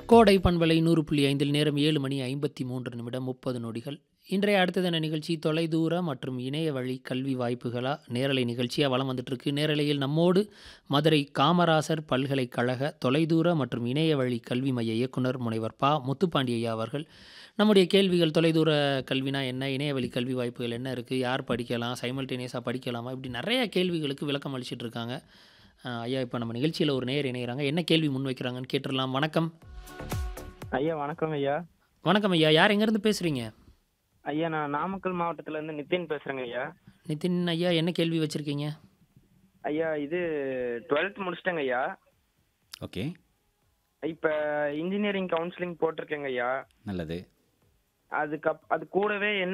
கோடை பண்பலை நூறு புள்ளி ஐந்தில் நேரம் ஏழு மணி ஐம்பத்தி மூன்று நிமிடம் முப்பது நொடிகள் இன்றைய அடுத்ததான நிகழ்ச்சி தொலைதூர மற்றும் இணைய வழி கல்வி வாய்ப்புகளா நேரலை நிகழ்ச்சியாக வலம் வந்துட்டுருக்கு நேரலையில் நம்மோடு மதுரை காமராசர் பல்கலைக்கழக தொலைதூர மற்றும் இணைய வழி கல்வி மைய இயக்குனர் முனைவர் பா முத்துப்பாண்டி ஐயா அவர்கள் நம்முடைய கேள்விகள் தொலைதூர கல்வினா என்ன இணையவழி கல்வி வாய்ப்புகள் என்ன இருக்குது யார் படிக்கலாம் சைமல்டேனியஸாக படிக்கலாமா இப்படி நிறைய கேள்விகளுக்கு விளக்கம் அளிச்சிட்டு இருக்காங்க அஹ் ஐயா இப்போ நம்ம நிகழ்ச்சியில் ஒரு நேர் இணைகிறாங்க என்ன கேள்வி முன்வைக்கிறாங்கன்னு கேட்டுடலாம் வணக்கம் ஐயா வணக்கம் ஐயா வணக்கம் ஐயா யார் எங்கேருந்து பேசுகிறீங்க ஐயா நான் நாமக்கல் மாவட்டத்துல இருந்து நிதின் பேசுறேங்க ஐயா நிதின் ஐயா என்ன கேள்வி வச்சுருக்கீங்க ஐயா இது டுவெல்த் முடிச்சிட்டேங்க ஐயா ஓகே இப்ப இன்ஜினியரிங் கவுன்சிலிங் போட்டிருக்கேங்க ஐயா நல்லது அதுக்கு அப்- அது கூடவே என்ன